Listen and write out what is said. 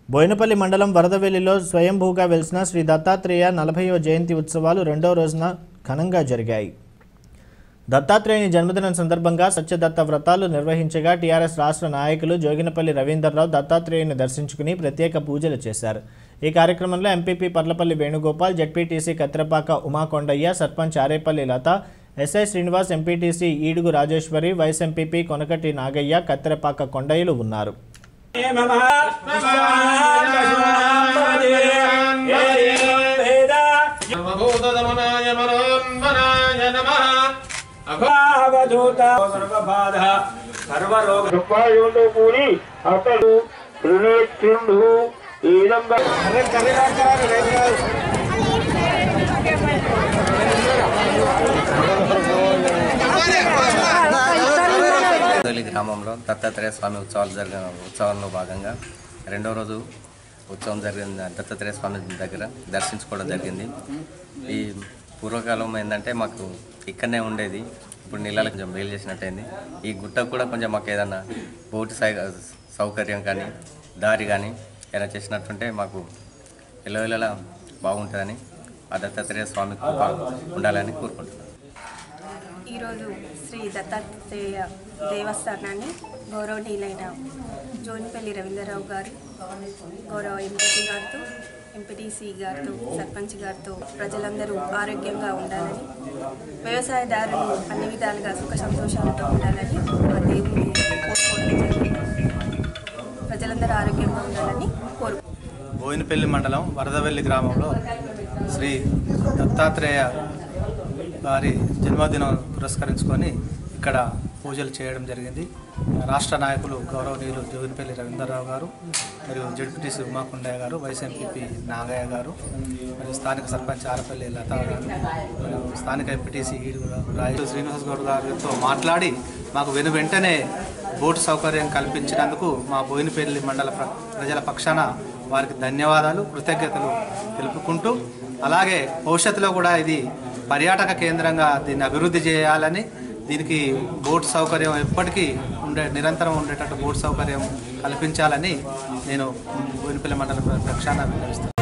బోయినపల్లి మండలం వరదవెల్లిలో స్వయంభూగా వెలిసిన శ్రీ దత్తాత్రేయ నలభైవ జయంతి ఉత్సవాలు రెండవ రోజున ఘనంగా జరిగాయి దత్తాత్రేయుని జన్మదినం సందర్భంగా సత్యదత్త వ్రతాలు నిర్వహించగా టీఆర్ఎస్ రాష్ట్ర నాయకులు జోగినపల్లి రవీందర్రావు దత్తాత్రేయుని దర్శించుకుని ప్రత్యేక పూజలు చేశారు ఈ కార్యక్రమంలో MPP Parlapalli Venugopal ZPTC Katrapaka Umakondaiah sarpanch Arepalli Latha SI Srinivas MPTC Edugu Rajeswari vice MPP Konakati Nagaiah Katrapaka కొండయ్యలు ఉన్నారు సర్వభూతదమనాయ మనోన్మనాయ నమః అభావధూత సర్వబాధ సర్వరోగ దుఃఖాయుడు కూడి అతడు త్రినేత్రుండు ఈ విధంగా తొలి గ్రామంలో దత్తాత్రేయ స్వామి ఉత్సవాలు జరిగిన ఉత్సవంలో భాగంగా రెండో రోజు ఉత్సవం జరిగిన దత్తాత్రేయ స్వామి దగ్గర దర్శించుకోవడం జరిగింది ఈ పూర్వకాలం ఏంటంటే మాకు ఇక్కడనే ఉండేది ఇప్పుడు నీళ్ళకి కొంచెం మేలు చేసినట్టయింది ఈ గుట్టకు కూడా కొంచెం మాకు ఏదన్నా బోటు సై సౌకర్యం కానీ దారి కానీ ఏదైనా చేసినట్టుంటే మాకు ఎల్లవెల్లలా బాగుంటుందని ఆ దత్తాత్రేయ స్వామి కృప ఉండాలని కోరుకుంటున్నాను ఈరోజు శ్రీ దత్తాత్రేయ దేవస్థానాన్ని గౌరవనీయులైన జోనిపల్లి రవీంద్రరావు గారు గౌరవ ఎంపీ గారితో ఎంపీటీసీ గారితో సర్పంచ్ గారితో ప్రజలందరూ ఆరోగ్యంగా ఉండాలని వ్యవసాయదారులు అన్ని విధాలుగా సుఖ సంతోషాలతో ఉండాలని ఆ దేవుని కోరుకోవడం జరిగింది ప్రజలందరూ ఆరోగ్యంగా ఉండాలని కోరు బోయినపల్లి మండలం వరదవెల్లి గ్రామంలో శ్రీ దత్తాత్రేయ వారి జన్మదినం పురస్కరించుకొని ఇక్కడ పూజలు చేయడం జరిగింది రాష్ట్ర నాయకులు గౌరవనీయులు జోగినపల్లి రవీంద్రరావు గారు మరియు జడ్పీటీసీ ఉమాకుండయ్య గారు వైస్ ఎంపీపీ నాగయ్య గారు మరియు స్థానిక సర్పంచ్ ఆరపల్లి లత గారు మరియు స్థానిక ఎంపీటీసీ ఈడు రాయలు శ్రీనివాస్ గౌడ్ గారితో మాట్లాడి మాకు వెను వెంటనే బోటు సౌకర్యం కల్పించినందుకు మా బోయినపల్లి మండల ప్ర- ప్రజల పక్షాన వారికి ధన్యవాదాలు కృతజ్ఞతలు తెలుపుకుంటూ అలాగే భవిష్యత్తులో కూడా ఇది పర్యాటక కేంద్రంగా దీన్ని అభివృద్ధి చేయాలని దీనికి బోట్ సౌకర్యం ఎప్పటికీ ఉండే నిరంతరం ఉండేటట్టు బోట్ సౌకర్యం కల్పించాలని నేను బోయినపల్లి మండల పక్షాన విన్నవిస్తాను